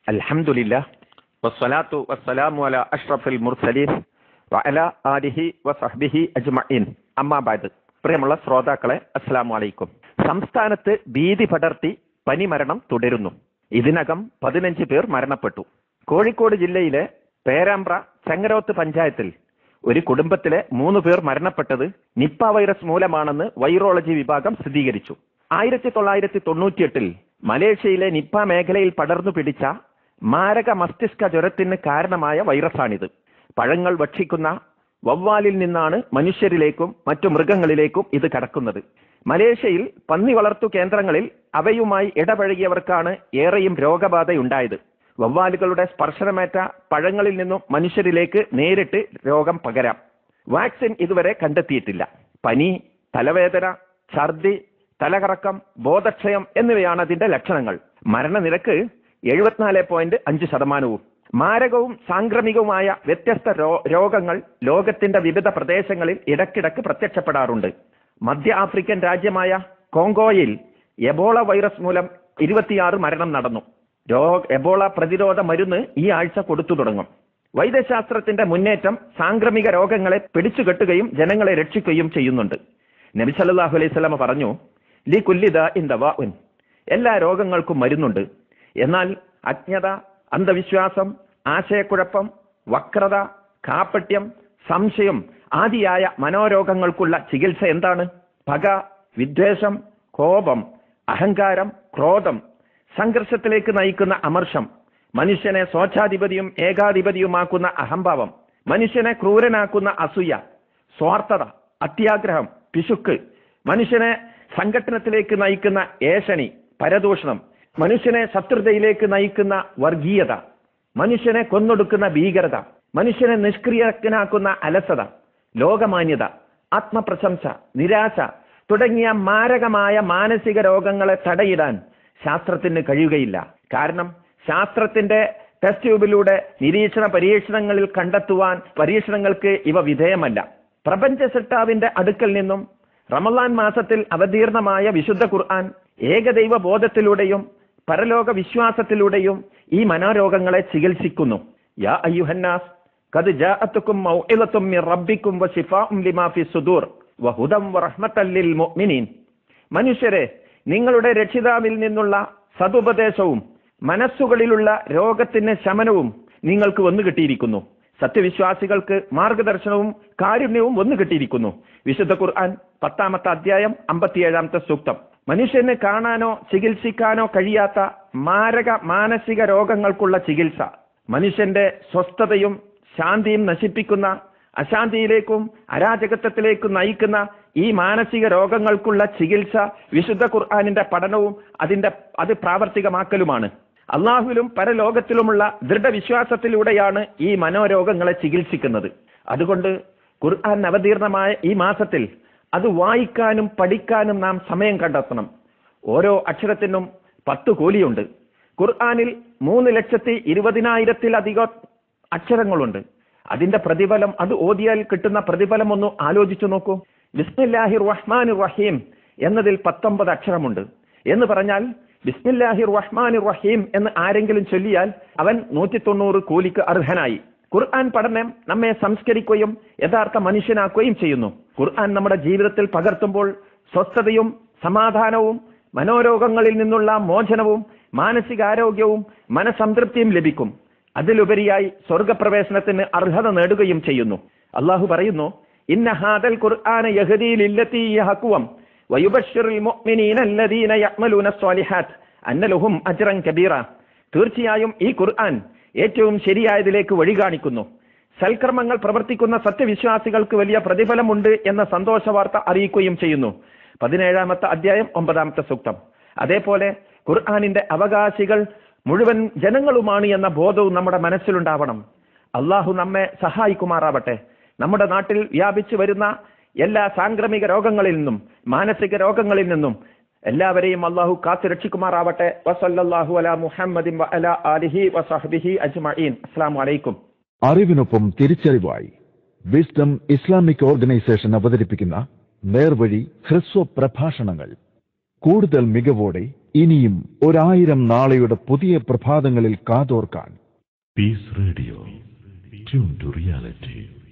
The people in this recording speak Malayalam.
അൽഹംദുലില്ലാ വസ്സലാത്തു വസ്സലാമു അല അഷ്റഫുൽ മുർസലീൻ വഅല ആലിഹി വസഹ്ബിഹി അജ്മഈൻ അമ്മാ ബഅദ് പ്രിയമുള്ള ശ്രോതാക്കളെ അസ്സലാമു അലൈക്കും സംസ്ഥാനത്ത് ഭീതി പടർത്തി പനിമരണം തുടരുന്നു ഇതിനകം പതിനഞ്ച് പേർ മരണപ്പെട്ടു കോഴിക്കോട് ജില്ലയിലെ പേരാമ്പ്ര ചെങ്ങരോത്ത് പഞ്ചായത്തിൽ ഒരു കുടുംബത്തിലെ മൂന്ന് പേർ മരണപ്പെട്ടത് നിപ്പ വൈറസ് മൂലമാണെന്ന് വൈറോളജി വിഭാഗം സ്ഥിരീകരിച്ചു ആയിരത്തി തൊള്ളായിരത്തി തൊണ്ണൂറ്റിയെട്ടിൽ മലേഷ്യയിലെ നിപ്പ മേഖലയിൽ പടർന്നു പിടിച്ച മാരക മസ്തിഷ്ക ജ്വരത്തിന് കാരണമായ വൈറസാണിത് പഴങ്ങൾ ഭക്ഷിക്കുന്ന വവ്വാലിൽ നിന്നാണ് മനുഷ്യരിലേക്കും മറ്റു മൃഗങ്ങളിലേക്കും ഇത് കടക്കുന്നത് മലേഷ്യയിൽ പന്നി വളർത്തു കേന്ദ്രങ്ങളിൽ അവയുമായി ഇടപഴകിയവർക്കാണ് ഏറെയും രോഗബാധയുണ്ടായത് വവ്വാലുകളുടെ സ്പർശനമേറ്റ പഴങ്ങളിൽ നിന്നും മനുഷ്യരിലേക്ക് നേരിട്ട് രോഗം പകരാം വാക്സിൻ ഇതുവരെ കണ്ടെത്തിയിട്ടില്ല പനി തലവേദന ഛർദി തലകറക്കം ബോധക്ഷയം എന്നിവയാണ് അതിന്റെ ലക്ഷണങ്ങൾ മരണനിരക്ക് എഴുപത്തിനാല് പോയിന്റ് അഞ്ച് ശതമാനവും മാരകവും സാംക്രമികവുമായ വ്യത്യസ്ത രോ- രോഗങ്ങൾ ലോകത്തിന്റെ വിവിധ പ്രദേശങ്ങളിൽ ഇടക്കിടക്ക് പ്രത്യക്ഷപ്പെടാറുണ്ട് മധ്യ ആഫ്രിക്കൻ രാജ്യമായ കോങ്കോയിൽ എബോള വൈറസ് മൂലം ഇരുപത്തിയാറ് മരണം നടന്നു രോഗ എബോള പ്രതിരോധ മരുന്ന് ഈ ആഴ്ച കൊടുത്തു തുടങ്ങും വൈദ്യശാസ്ത്രത്തിന്റെ മുന്നേറ്റം സാംക്രമിക രോഗങ്ങളെ പിടിച്ചുകെട്ടുകയും ജനങ്ങളെ രക്ഷിക്കുകയും ചെയ്യുന്നുണ്ട് നബി സല്ലല്ലാഹു അലൈഹി സ്വലമ പറഞ്ഞു ലി കുല്ലിദ ഇൻ ദവാഉൻ എല്ലാ രോഗങ്ങൾക്കും മരുന്നുണ്ട് എന്നാൽ അജ്ഞത അന്ധവിശ്വാസം ആശയക്കുഴപ്പം വക്രത കാപ്പട്യം സംശയം ആദിയായ മനോരോഗങ്ങൾക്കുള്ള ചികിത്സ എന്താണ് പക വിദ്വേഷം കോപം അഹങ്കാരം ക്രോധം സംഘർഷത്തിലേക്ക് നയിക്കുന്ന അമർഷം മനുഷ്യനെ സ്വച്ഛാധിപതിയും ഏകാധിപതിയുമാക്കുന്ന അഹംഭാവം മനുഷ്യനെ ക്രൂരനാക്കുന്ന അസൂയ സ്വാർത്ഥത അത്യാഗ്രഹം പിശുക്ക് മനുഷ്യനെ സംഘട്ടനത്തിലേക്ക് നയിക്കുന്ന ഏഷണി പരദൂഷണം മനുഷ്യനെ ശത്രുതയിലേക്ക് നയിക്കുന്ന വർഗീയത മനുഷ്യനെ കൊന്നൊടുക്കുന്ന ഭീകരത മനുഷ്യനെ നിഷ്ക്രിയനാക്കുന്ന അലസത ലോകമാന്യത ആത്മപ്രശംസ നിരാശ തുടങ്ങിയ മാരകമായ മാനസിക രോഗങ്ങളെ തടയിടാൻ ശാസ്ത്രത്തിന് കഴിയുകയില്ല കാരണം ശാസ്ത്രത്തിന്റെ ടെസ്റ്റ് ട്യൂബിലൂടെ നിരീക്ഷണ പരീക്ഷണങ്ങളിൽ കണ്ടെത്തുവാൻ പരീക്ഷണങ്ങൾക്ക് ഇവ വിധേയമല്ല പ്രപഞ്ച സൃഷ്ടാവിന്റെ അടുക്കൽ നിന്നും റമലാൻ മാസത്തിൽ അവതീർണമായ വിശുദ്ധ ഖുർആൻ ഏകദൈവ ബോധത്തിലൂടെയും പരലോക വിശ്വാസത്തിലൂടെയും ഈ മനോരോഗങ്ങളെ ചികിത്സിക്കുന്നു യാ അയ്യുഹന്നാസ് قد جاءتكم موعظة من ربكم وشفاء لما في الصدور وهدى ورحمة للمؤمنين മനുഷ്യരെ നിങ്ങളുടെ രക്ഷിതാവിൽ നിന്നുള്ള സതുപദേശവും മനസ്സുകളിലുള്ള രോഗത്തിന് ശമനവും നിങ്ങൾക്ക് വന്നു കിട്ടിയിരിക്കുന്നു സത്യവിശ്വാസികൾക്ക് മാർഗദർശനവും കാരുണ്യവും വന്നു കിട്ടിയിരിക്കുന്നു വിശുദ്ധ ഖുർആൻ പത്താമത്തെ അധ്യായം അമ്പത്തിയേഴാമത്തെ സൂക്തം മനുഷ്യന് കാണാനോ ചികിത്സിക്കാനോ കഴിയാത്ത മാരക മാനസിക രോഗങ്ങൾക്കുള്ള ചികിത്സ മനുഷ്യന്റെ സ്വസ്ഥതയും ശാന്തിയും നശിപ്പിക്കുന്ന അശാന്തിയിലേക്കും അരാജകത്വത്തിലേക്കും നയിക്കുന്ന ഈ മാനസിക രോഗങ്ങൾക്കുള്ള ചികിത്സ വിശുദ്ധ ഖുർആാനിന്റെ പഠനവും അതിന്റെ അത് പ്രാവർത്തികമാക്കലുമാണ് അള്ളാഹുവിലും പരലോകത്തിലുമുള്ള ദൃഢവിശ്വാസത്തിലൂടെയാണ് ഈ മനോരോഗങ്ങളെ ചികിത്സിക്കുന്നത് അതുകൊണ്ട് ഖുർആൻ അവതീർണമായ ഈ മാസത്തിൽ അത് വായിക്കാനും പഠിക്കാനും നാം സമയം കണ്ടെത്തണം ഓരോ അക്ഷരത്തിനും പത്ത് കൂലിയുണ്ട് ഖുർആനിൽ മൂന്ന് ലക്ഷത്തി ഇരുപതിനായിരത്തിലധികം അക്ഷരങ്ങളുണ്ട് അതിന്റെ പ്രതിഫലം അത് ഓതിയാൽ കിട്ടുന്ന പ്രതിഫലം ഒന്ന് ആലോചിച്ചു നോക്കൂ ബിസ്മില്ലാഹിർ റഹ്മാൻ റഹീം എന്നതിൽ പത്തൊമ്പത് അക്ഷരമുണ്ട് എന്ന് പറഞ്ഞാൽ ബിസ്മില്ലാഹിർ റഹ്മാൻ റഹീം എന്ന് ആരെങ്കിലും ചൊല്ലിയാൽ അവൻ നൂറ്റി തൊണ്ണൂറ് കൂലിക്ക് അർഹനായി ഖുർആൻ പഠനം നമ്മെ സംസ്കരിക്കുകയും യഥാർത്ഥ മനുഷ്യനാക്കുകയും ചെയ്യുന്നു ഖുർആൻ നമ്മുടെ ജീവിതത്തിൽ പകർത്തുമ്പോൾ സ്വസ്ഥതയും സമാധാനവും മനോരോഗങ്ങളിൽ നിന്നുള്ള മോചനവും മാനസികാരോഗ്യവും മനസംതൃപ്തിയും ലഭിക്കും അതിലുപരിയായി സ്വർഗപ്രവേശനത്തിന് അർഹത നേടുകയും ചെയ്യുന്നു അള്ളാഹു പറയുന്നു ഇന്ന ഹാദൽ ഖുർആന യഹ്ദീ ലില്ലതീ യഹ്കുവം വയുബശ്ശിറുൽ മുഅ്മിനീന അല്ലദീന യഅ്മലൂന സ്വാലിഹാത്ത് അന്ന ലഹും അജ്റൻ കബീറ തീർച്ചയായും ഈ ഖുർആൻ ഏറ്റവും ശരിയായതിലേക്ക് വഴി കാണിക്കുന്നു സൽക്കർമ്മങ്ങൾ പ്രവർത്തിക്കുന്ന സത്യവിശ്വാസികൾക്ക് വലിയ പ്രതിഫലമുണ്ട് എന്ന സന്തോഷ വാർത്ത അറിയിക്കുകയും ചെയ്യുന്നു പതിനേഴാമത്തെ അധ്യായം ഒമ്പതാമത്തെ സൂക്തം അതേപോലെ ഖുർആാനിന്റെ അവകാശികൾ മുഴുവൻ ജനങ്ങളുമാണ് എന്ന ബോധവും നമ്മുടെ മനസ്സിലുണ്ടാവണം അള്ളാഹു നമ്മെ സഹായിക്കുമാറാവട്ടെ നമ്മുടെ നാട്ടിൽ വ്യാപിച്ചു വരുന്ന എല്ലാ സാംക്രമിക രോഗങ്ങളിൽ നിന്നും മാനസിക രോഗങ്ങളിൽ നിന്നും എല്ലാവരെയും അള്ളാഹു കാത്തു രക്ഷിക്കുമാറാവട്ടെ വസല്ലാഹു അല മുഹമ്മദിൻ വ അല ആലിഹി വസഹബിഹി അജ്മഈൻ അസ്സലാമു അലൈക്കും അറിവിനൊപ്പം തിരിച്ചറിവായി വിസ്ഡം ഇസ്ലാമിക് ഓർഗനൈസേഷൻ അവതരിപ്പിക്കുന്ന നേർവഴി ഹ്രസ്വ പ്രഭാഷണങ്ങൾ കൂടുതൽ മികവോടെ ഇനിയും ഒരായിരം നാളെയുടെ പുതിയ പ്രഭാതങ്ങളിൽ കാതോർക്കാൻ Peace Radio. Tune to reality.